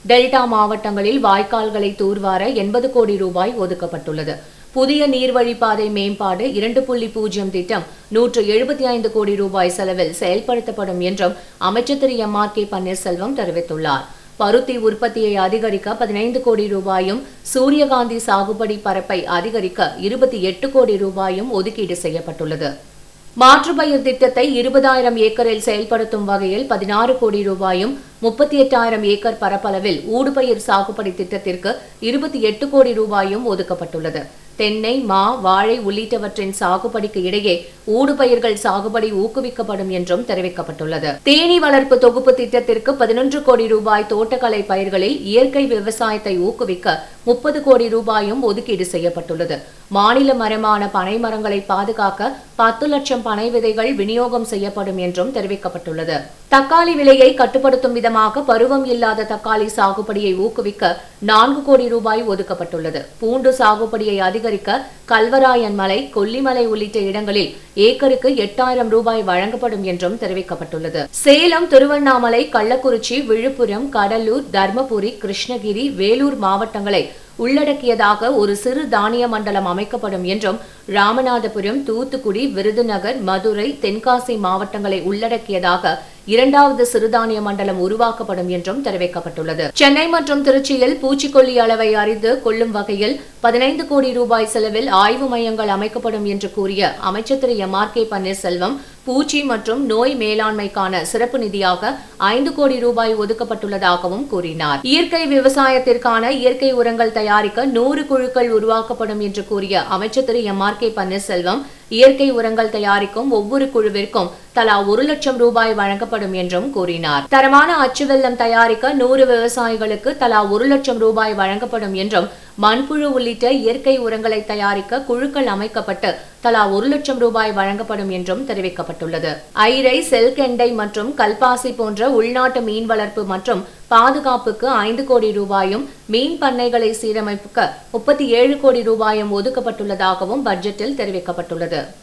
delta மாவட்டங்களில் வாய்க்கால்களை தூர்வார எண்பது கோடி ரூபாய் ஒதுக்கப்பட்டுள்ளது புதிய நீர்வழிப்பாதை மேம்பாடு இரண்டு புள்ளி பூஜ்ஜியம் திட்டம் நூற்று எழுபத்தி ஐந்து கோடி ரூபாய் செலவில் செயல்படுத்தப்படும் என்றும் அமைச்சர் Thiru M R K Panneerselvam தெரிவித்துள்ளார் பருத்தி உற்பத்தியை அதிகரிக்க பதினைந்து கோடி ரூபாயும் சூரியகாந்தி சாகுபடி பரப்பை அதிகரிக்க இருபத்தி எட்டு கோடி ரூபாயும் ஒதுக்கீடு செய்யப்பட்டுள்ளது மாற்றுப்பயிர் திட்டத்தை இருபதாயிரம் ஏக்கரில் செயல்படுத்தும் வகையில் பதினாறு கோடி ரூபாயும் முப்பத்தி எட்டாயிரம் ஏக்கர் பரப்பளவில் ஊடுபயிர் சாகுபடி திட்டத்திற்கு இருபத்தி எட்டு கோடி ரூபாயும் ஒதுக்கப்பட்டுள்ளது தென்னை மா வாழை உள்ளிட்டவற்றின் சாகுபடிக்கு இடையே ஊடுபயிர்கள் சாகுபடி ஊக்குவிக்கப்படும் என்றும் தெரிவிக்கப்பட்டுள்ளது தேனீ வளர்ப்பு தொகுப்பு திட்டத்திற்கு பதினொன்று கோடி ரூபாய் தோட்டக்கலை பயிர்களில் இயற்கை விவசாயத்தை ஊக்குவிக்க முப்பது கோடி ரூபாயும் ஒதுக்கீடு செய்யப்பட்டுள்ளது மாநில மரமான பனை மரங்களை பாதுகாக்க பத்து லட்சம் பனை விதைகள் விநியோகம் செய்யப்படும் என்றும் தெரிவிக்கப்பட்டுள்ளது தக்காளி விலையை கட்டுப்படுத்தும் விதமாக பருவம் இல்லாத தக்காளி சாகுபடியை ஊக்குவிக்க நான்கு கோடி ரூபாய் ஒதுக்கப்பட்டுள்ளது பூண்டு சாகுபடியை அதிகரிக்க கல்வராயன் மலை கொல்லிமலை உள்ளிட்ட இடங்களில் ஏக்கருக்கு எட்டாயிரம் ரூபாய் வழங்கப்படும் என்றும் தெரிவிக்கப்பட்டுள்ளது சேலம் திருவண்ணாமலை கள்ளக்குறிச்சி விழுப்புரம் கடலூர் தர்மபுரி கிருஷ்ணகிரி வேலூர் மாவட்டங்களை உள்ளடக்கியதாக ஒரு சிறு தானிய மண்டலம் அமைக்கப்படும் என்றும் ராமநாதபுரம் தூத்துக்குடி விருதுநகர் மதுரை தென்காசி மாவட்டங்களை உள்ளடக்கியதாக இரண்டாவது சிறுதானிய மண்டலம் உருவாக்கப்படும் என்றும் தெரிவிக்கப்பட்டுள்ளது சென்னை மற்றும் திருச்சியில் பூச்சிக்கொல்லி அளவை அறிந்து கொள்ளும் வகையில் பதினைந்து கோடி ரூபாய் செலவில் ஆய்வு மையங்கள் அமைக்கப்படும் என்று கூறிய அமைச்சர் Thiru M R K Panneerselvam பூச்சி மற்றும் நோய் மேலாண்மைக்கான சிறப்பு நிதியாக ஐந்து கோடி ரூபாய் ஒதுக்கப்பட்டுள்ளதாகவும் கூறினார் இயற்கை விவசாயத்திற்கான இயற்கை உரங்கள் தயாரிக்க நூறு குழுக்கள் உருவாக்கப்படும் என்று கூறிய அமைச்சர் Thiru M R K Panneerselvam இயற்கை உரங்கள் தயாரிக்கும் ஒவ்வொரு குழுவிற்கும் தலா ஒரு லட்சம் ரூபாய் வழங்கப்படும் என்றும் கூறினார் தரமான அச்சு வெல்லம் தயாரிக்க நூறு விவசாயிகளுக்கு தலா ஒரு லட்சம் ரூபாய் வழங்கப்படும் என்றும் மண்புழு உள்ளிட்ட இயற்கை உரங்களை தயாரிக்க குழுக்கள் அமைக்கப்பட்டு தலா ஒரு லட்சம் ரூபாய் வழங்கப்படும் என்றும் தெரிவிக்கப்பட்டுள்ளது ஐரை செல்கெண்டை மற்றும் கல்பாசி போன்ற உள்நாட்டு மீன் வளர்ப்பு மற்றும் பாதுகாப்புக்கு ஐந்து கோடி ரூபாயும் மீன் பண்ணைகளை சீரமைப்புக்கு முப்பத்தி ஏழு கோடி ரூபாயும் ஒதுக்கப்பட்டுள்ளதாகவும் பட்ஜெட்டில் தெரிவிக்கப்பட்டுள்ளது